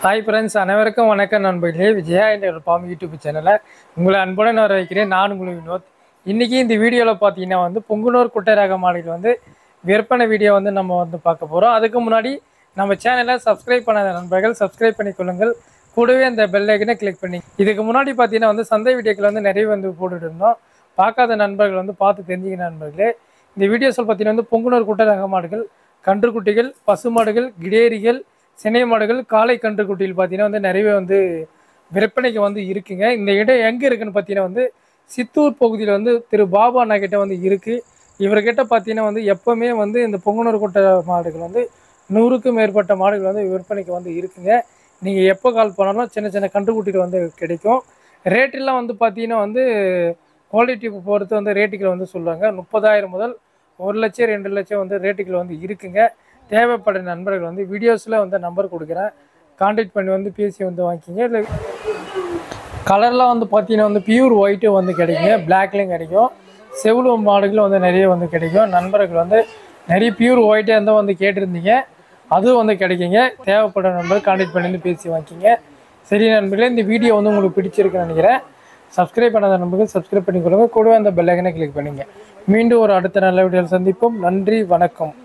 hi friends அனைவருக்கும் வணக்கம் நண்பர்களே விஜயா என்ற பாம்பு யூடியூப் சேனலை உங்களை அன்புடன் வர வைக்கிறேன் நான் உங்களை வினோத் இன்றைக்கி இந்த வீடியோவில் பார்த்தீங்கன்னா வந்து பொங்குனூர் குட்டை ரக மாடுகள் வந்து விற்பனை வீடியோ வந்து நம்ம வந்து பார்க்க போகிறோம் அதுக்கு முன்னாடி நம்ம சேனலை சப்ஸ்கிரைப் பண்ணாத நண்பர்கள் சப்ஸ்கிரைப் பண்ணிக்கொள்ளுங்கள் கூடவே அந்த பெல் ஐக்கனை கிளிக் பண்ணி இதுக்கு முன்னாடி பார்த்தீங்கன்னா வந்து சந்தை வீடியோக்கள் வந்து நிறைய வந்து போட்டுட்டு இருந்தோம் பார்க்காத நண்பர்கள் வந்து பார்த்து தெரிஞ்சுக்க நண்பர்களே இந்த வீடியோஸில் பார்த்தீங்கன்னா வந்து பொங்குனூர் குட்டை ரக மாடுகள் கன்றுக்குட்டிகள் பசுமாடுகள் கிடேரிகள் சினை மாடுகள் காளை கன்றுக்குட்டிகள் பார்த்தீங்கன்னா வந்து நிறையவே வந்து விற்பனைக்கு வந்து இருக்குங்க இந்த இடம் எங்கே இருக்குன்னு பார்த்தீங்கன்னா வந்து சித்தூர் பகுதியில் வந்து திரு பாபா அண்ணா கிட்ட வந்து இருக்குது இவர்கிட்ட பார்த்தீங்கன்னா வந்து எப்போவுமே வந்து இந்த பொங்கனூர் கொட்டை மாடுகள் வந்து நூறுக்கும் மேற்பட்ட மாடுகள் வந்து விற்பனைக்கு வந்து இருக்குங்க நீங்கள் எப்போ கால் பண்ணாலும் சின்ன சின்ன கன்றுக்குட்டிகள் வந்து கிடைக்கும் ரேட்டெல்லாம் வந்து பார்த்தீங்கன்னா வந்து குவாலிட்டி பொறுத்து வந்து ரேட்டுகள் வந்து சொல்லுவாங்க முப்பதாயிரம் முதல் ஒரு லட்சம் ரெண்டு லட்சம் வந்து ரேட்டுகள் வந்து இருக்குங்க தேவைப்படுற நண்பர்கள் வந்து வீடியோஸில் வந்து நம்பர் கொடுக்குறேன் காண்டாக்ட் பண்ணி வந்து பேசி வந்து வாங்கிக்கிங்க இல்லை கலர்லாம் வந்து பார்த்தீங்கன்னா வந்து பியூர் ஒயிட்டும் வந்து கிடைக்குங்க பிளாக்லேயும் கிடைக்கும் செவ்வளவு மாடுகளும் வந்து நிறைய வந்து கிடைக்கும் நண்பர்கள் வந்து நிறைய பியூர் ஒயிட்டாக இருந்தால் வந்து கேட்டிருந்தீங்க அதுவும் வந்து கிடைக்குங்க தேவைப்படுற நண்பர் காண்டாக்ட் பண்ணி வந்து பேசி வாங்கிக்கிங்க சரி நண்பர்களே இந்த வீடியோ வந்து உங்களுக்கு பிடிச்சிருக்குன்னு நினைக்கிறேன் சப்ஸ்கிரைப் பண்ணாத நண்பர்கள் சப்ஸ்கிரைப் பண்ணிக்கொள்ளுங்க கூடவே அந்த பெல் ஐக்கனை கிளிக் பண்ணுங்க மீண்டும் ஒரு அடுத்த நல்ல வீடியோவில் சந்திப்போம் நன்றி வணக்கம்